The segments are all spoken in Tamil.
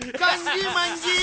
கஞ்சி மஞ்சி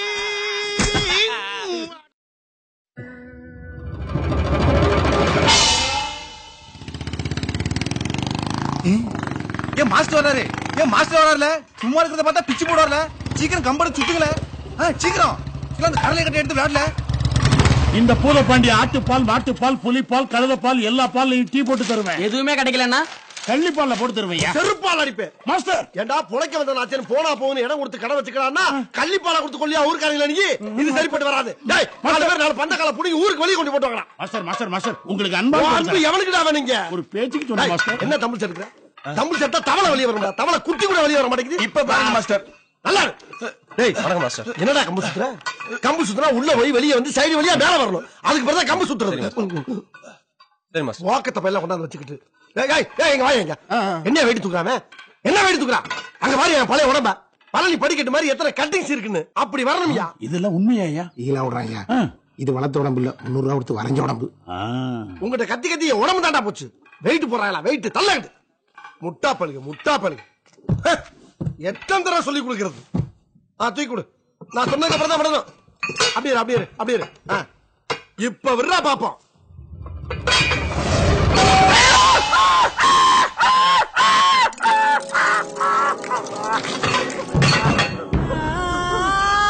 ஏன் மாஸ்டர் வராரு ஏன் மாஸ்டர் வராருல சும்மா இருக்கிறத பார்த்தா பிச்சு போடுவார்ல சீக்கிரம் கம்பெனி சுத்துங்களே ஆ, சீக்கிரம் இல்ல அந்த கடலை கட்டி எடுத்து விளையாடல இந்த பூதப்பாண்டி ஆட்டுப்பால் மாட்டுப்பால் புலிப்பால் கழுதப்பால் எல்லா பால்லையும் டீ போட்டு தருவேன் எதுவுமே கிடைக்கலன்னா கள்ளிப்பால்ல போட்டு தருவேன் செருப்பால் அடிப்பேன் மாஸ்டர் ஏண்டா புழைக்க வந்த நாச்சன் போனா போகுன்னு இடம் கொடுத்து கடை வச்சுக்கலாம்னா கள்ளிப்பாலை கொடுத்து கொள்ளியா ஊருக்காரங்கள நீ இது சரிப்பட்டு வராது டேய் நாலு பேர் நாலு பந்த கால புடிங்கி ஊருக்கு வெளியே கொண்டு போட்டு வாங்கலாம் மாஸ்டர் மாஸ்டர் மாஸ்டர் உங்களுக்கு அன்பா உன் அன்பு எவனுக்குடா வேணுங்க ஒரு பேச்சுக்கு சொன்ன டேய், மாஸ்டர் என்ன தமிழ் சேர்க்கிற தமிழ் சேர்த்தா தவளை வெளியே வரும்டா தவளை குட்டி கூட வெளியே வர மாட்டேங்குது இப்ப பாருங்க மாஸ்டர் நல்லா இருக்கு. டேய் வணக்கம் மாஸ்டர் என்னடா கம்பு சுத்துற கம்பு சுத்துனா உள்ள போய் வெளியே வந்து சைடு வழியா மேல வரணும் அதுக்கு பிறகு கம்பு சுத்துறது சரி மாஸ்டர் வாக்கத்தை பையெல்லாம் கொண்டாந்து வச்சுக்கிட்டு ஏய், ஏய், ஏய், இங்க வாங்க என்ன வெயிட் தூக்குறாம என்ன வெயிட் தூக்குறா அங்க பாரு என் பழைய உடம்ப பழனி படிக்கட்டு மாதிரி எத்தனை கட்டிங்ஸ் இருக்குன்னு அப்படி வரணும்யா இதெல்லாம் உண்மையா ஈழா விடுறாங்க இது வளர்த்த உடம்பு இல்ல முன்னூறு ரூபா கொடுத்து வரைஞ்ச உடம்பு உங்ககிட்ட கத்தி கத்தி என் உடம்பு தாண்டா போச்சு வெயிட் போறாங்களா வெயிட் தள்ளகிட்டு முட்டா பழுகு முட்டா பழுகு ஹ, எத்தனை தடவை சொல்லி கொடுக்கிறது ஆ தூக்கி கொடு நான் சொன்னதுக்கு அப்புறம் தான் விடணும் அப்படியே இரு, அப்படியே இரு, அப்படியே இரு. ஆ. இப்ப விடுறா பாப்போம்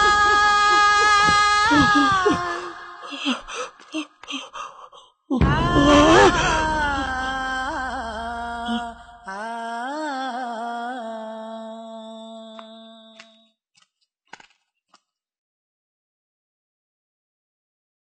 Ah!